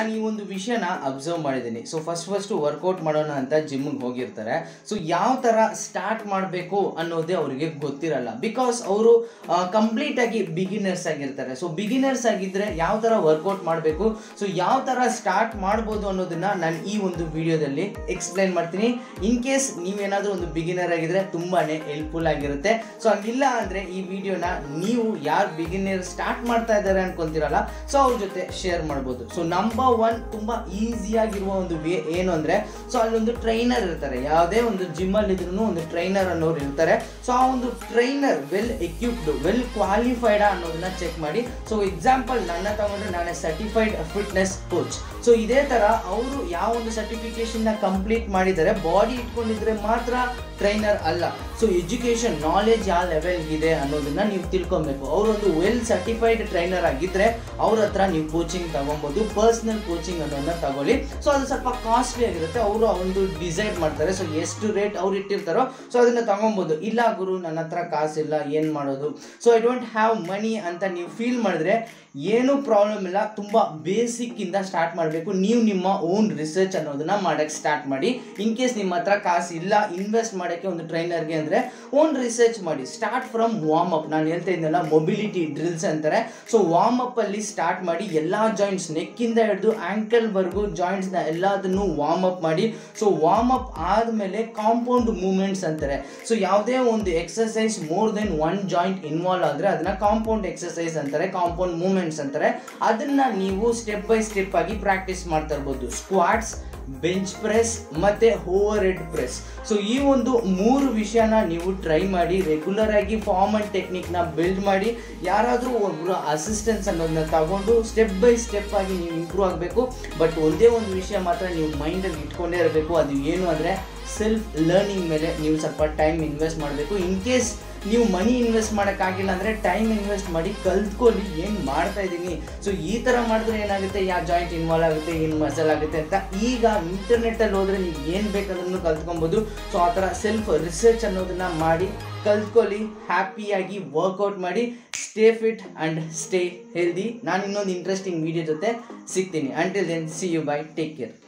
ನಾನು ಈ ಒಂದು ವಿಷಯನ ಅಬ್ಸರ್ವ್ ಮಾಡಿದ್ದೀನಿ ಸೊ ಫಸ್ಟ್ ಫಸ್ಟ್ ವರ್ಕೌಟ್ ಮಾಡೋಣ ಅಂತ ಜಿಮ್ಗೆ ಹೋಗಿರ್ತಾರೆ ಸೊ ಯಾವ ಥರ ಸ್ಟಾರ್ಟ್ ಮಾಡಬೇಕು ಅನ್ನೋದೇ ಅವರಿಗೆ ಗೊತ್ತಿರಲ್ಲ ಬಿಕಾಸ್ ಅವರು ಕಂಪ್ಲೀಟ್ ಆಗಿ ಬಿಗಿನರ್ಸ್ ಆಗಿರ್ತಾರೆ ಸೊ ಬಿಗಿನರ್ಸ್ ಆಗಿದ್ರೆ ಯಾವ ಥರ ವರ್ಕೌಟ್ ಮಾಡಬೇಕು ಸೊ ಯಾವ ಥರ ಸ್ಟಾರ್ಟ್ ಮಾಡ್ಬೋದು ಅನ್ನೋದನ್ನ ನಾನು ಈ ಒಂದು ವಿಡಿಯೋದಲ್ಲಿ ಎಕ್ಸ್ಪ್ಲೈನ್ ಮಾಡ್ತೀನಿ ಇನ್ ಕೇಸ್ ನೀವೇನಾದರೂ ಒಂದು ಬಿಗಿನರ್ ಆಗಿದ್ರೆ ತುಂಬಾನೇ ಹೆಲ್ಪ್ಫುಲ್ ಆಗಿರುತ್ತೆ ಸೊ ಹಂಗಿಲ್ಲ ಅಂದರೆ ಈ ವಿಡಿಯೋನ ನೀವು ಯಾರು ಬಿಗಿನರ್ ಸ್ಟಾರ್ಟ್ ಮಾಡ್ತಾ ಇದ್ದಾರೆ ಅನ್ಕೊಂತೀರಲ್ಲ ಸೊ ಅವ್ರ ಜೊತೆ ಶೇರ್ ಮಾಡ್ಬೋದು ಸೊ ನಂಬರ್ ಒನ್ ತುಂಬಾ ಈಸಿ ಆಗಿರುವ ಒಂದು ವೇ ಏನು ಅಂದ್ರೆ ಸೊ ಅಲ್ಲೊಂದು ಟ್ರೈನರ್ ಇರ್ತಾರೆ ಯಾವುದೇ ಒಂದು ಜಿಮ್ ಅಲ್ಲಿ ಇದ್ರೂ ಒಂದು ಟ್ರೈನರ್ ಅನ್ನೋರು ಇರ್ತಾರೆ ಸೊ ಆ ಒಂದು trainer well equipped well qualified ಅನ್ನೋದನ್ನ ಚೆಕ್ ಮಾಡಿ ಸೊ ಎಕ್ಸಾಂಪಲ್ ನನ್ನ ತಗೊಂಡ್ರೆ ನಾನೇ ಸರ್ಟಿಫೈಡ್ ಫಿಟ್ನೆಸ್ ಕೋಚ್ ಸೊ ಇದೇ ತರ ಅವರು ಯಾವ ಒಂದು ಸರ್ಟಿಫಿಕೇಶನ್ ನ ಕಂಪ್ಲೀಟ್ ಮಾಡಿದ್ದಾರೆ ಬಾಡಿ ಇಟ್ಕೊಂಡಿದ್ರೆ ಮಾತ್ರ ಟ್ರೈನರ್ ಅಲ್ಲ ಸೊ ಎಜುಕೇಶನ್ ನಾಲೆಜ್ ಯಾವ ಲೆವೆಲ್ ಇದೆ ಅನ್ನೋದನ್ನ ನೀವು ತಿಳ್ಕೊಬೇಕು ಅವರೊಂದು ವೆಲ್ ಸರ್ಟಿಫೈಡ್ ಟ್ರೈನರ್ ಆಗಿದ್ರೆ ಅವ್ರ ಹತ್ರ ನೀವು ಕೋಚಿಂಗ್ ತಗೊಬೋದು ಪರ್ಸನಲ್ ಕೋಚಿಂಗ್ ಅನ್ನೋದನ್ನ ತಗೊಳ್ಳಿ ಸೊ ಅದು ಸ್ವಲ್ಪ ಕಾಸ್ಟ್ಲಿ ಆಗಿರುತ್ತೆ ಅವರು ಒಂದು ಡಿಸೈಡ್ ಮಾಡ್ತಾರೆ ಸೊ ಎಷ್ಟು ರೇಟ್ ಅವ್ರು ಇಟ್ಟಿರ್ತಾರೋ ಸೊ ಅದನ್ನ ತಗೊಬೋದು ಇಲ್ಲ ಗುರು ನನ್ನ ಹತ್ರ ಕಾಸಿಲ್ಲ ಏನು ಮಾಡೋದು so I don't have money ಅಂತ ನೀವು ಫೀಲ್ ಮಾಡಿದ್ರೆ ಏನೂ ಪ್ರಾಬ್ಲಮ್ ಇಲ್ಲ ತುಂಬ ಬೇಸಿಕ್ಕಿಂದ ಸ್ಟಾರ್ಟ್ ಮಾಡಬೇಕು ನೀವು ನಿಮ್ಮ ಓನ್ ರಿಸರ್ಚ್ ಅನ್ನೋದನ್ನ ಮಾಡೋಕ್ಕೆ ಸ್ಟಾರ್ಟ್ ಮಾಡಿ ಇನ್ ಕೇಸ್ ನಿಮ್ಮ ಹತ್ರ ಕಾಸು ಇಲ್ಲ ಇನ್ವೆಸ್ಟ್ ಮಾಡೋಕ್ಕೆ ಒಂದು ಟ್ರೈನರ್ಗೆ ಅಂದರೆ ಓನ್ ರಿಸರ್ಚ್ ಮಾಡಿ ಸ್ಟಾರ್ಟ್ ಫ್ರಮ್ ವಾರ್ಮ್ ಅಪ್ ನಾನು ಹೇಳ್ತಾ ಇದ್ದೆನಲ್ಲ ಮೊಬಿಲಿಟಿ ಡ್ರಿಲ್ಸ್ ಅಂತಾರೆ ಸೊ ವಾರ್ಮ್ ಅಪ್ ಅಲ್ಲಿ ಸ್ಟಾರ್ಟ್ ಮಾಡಿ ಎಲ್ಲ ಜಾಯಿಂಟ್ಸ್ ನೆಕ್ಕಿಂದ ಹಿಡಿದು ಆ್ಯಂಕಲ್ವರೆಗೂ ಜಾಯಿಂಟ್ಸ್ನ ಎಲ್ಲದನ್ನು ವಾರ್ಮ್ ಅಪ್ ಮಾಡಿ ಸೊ ವಾರ್ಮ್ ಅಪ್ ಆದಮೇಲೆ ಕಾಂಪೌಂಡ್ ಮೂವ್ಮೆಂಟ್ಸ್ ಅಂತಾರೆ ಸೊ ಯಾವುದೇ ಒಂದು exercise more than one joint involve ಆದರೆ ಅದನ್ನ ಕಾಂಪೌಂಡ್ ಎಕ್ಸಸೈಸ್ ಅಂತಾರೆ ಕಾಂಪೌಂಡ್ ಮೂವ್ಮೆಂಟ್ಸ್ ಅಂತಾರೆ ಅದನ್ನ ನೀವು ಸ್ಟೆಪ್ ಬೈ ಸ್ಟೆಪ್ ಆಗಿ ಪ್ರಾಕ್ಟೀಸ್ ಮಾಡ್ತಾ ಇರ್ಬೋದು ಸ್ಕ್ವಾಟ್ಸ್ ಬೆಂಚ್ ಪ್ರೆಸ್ ಮತ್ತೆ ಓವರ್ ಹೆಡ್ ಪ್ರೆಸ್ ಸೊ ಈ ಒಂದು ಮೂರು ವಿಷಯನ ನೀವು ಟ್ರೈ ಮಾಡಿ ರೆಗ್ಯುಲರ್ ಆಗಿ ಫಾರ್ಮ್ ಅಂಡ್ ಟೆಕ್ನಿಕ್ನ ಬಿಲ್ಡ್ ಮಾಡಿ ಯಾರಾದರೂ ಒಬ್ಬರು ಅಸಿಸ್ಟೆನ್ಸ್ ಅನ್ನೋದನ್ನ ತಗೊಂಡು ಸ್ಟೆಪ್ ಬೈ ಸ್ಟೆಪ್ ಆಗಿ ನೀವು ಇಂಪ್ರೂವ್ ಆಗಬೇಕು ಬಟ್ ಒಂದೇ ಒಂದು ವಿಷಯ ಮಾತ್ರ ನೀವು ಮೈಂಡಲ್ಲಿ ಇಟ್ಕೊಂಡೇ ಇರಬೇಕು ಅದು ಏನು ಅಂದರೆ ಸೆಲ್ಫ್ ಲರ್ನಿಂಗ್ ಮೇಲೆ ನೀವು ಸ್ವಲ್ಪ ಟೈಮ್ ಇನ್ವೆಸ್ಟ್ ಮಾಡಬೇಕು ಇನ್ ಕೇಸ್ ನೀವು ಮನಿ ಇನ್ವೆಸ್ಟ್ ಮಾಡೋಕ್ಕಾಗಿಲ್ಲ ಅಂದರೆ ಟೈಮ್ ಇನ್ವೆಸ್ಟ್ ಮಾಡಿ ಕಲ್ತ್ಕೊಳ್ಳಿ ಏನು ಮಾಡ್ತಾ ಇದ್ದೀನಿ ಸೊ ಈ ಥರ ಮಾಡಿದ್ರೆ ಏನಾಗುತ್ತೆ ಯಾವ ಜಾಯಿಂಟ್ ಇನ್ವಾಲ್ವ್ ಆಗುತ್ತೆ ಏನು ಮಸಲ್ ಆಗುತ್ತೆ ಅಂತ ಈಗ ಇಂಟರ್ನೆಟ್ಟಲ್ಲಿ ಹೋದರೆ ನೀವು ಏನು ಬೇಕಾದ್ರೂ ಕಲ್ತ್ಕೊಬೋದು ಸೊ ಆ ಥರ ಸೆಲ್ಫ್ ರಿಸರ್ಚ್ ಅನ್ನೋದನ್ನ ಮಾಡಿ ಕಲ್ತ್ಕೊಳ್ಳಿ ಹ್ಯಾಪಿಯಾಗಿ ವರ್ಕೌಟ್ ಮಾಡಿ stay fit and stay healthy ನಾನು ಇನ್ನೊಂದು ಇಂಟ್ರೆಸ್ಟಿಂಗ್ ವೀಡಿಯೋ ಜೊತೆ ಸಿಗ್ತೀನಿ until then see you bye take care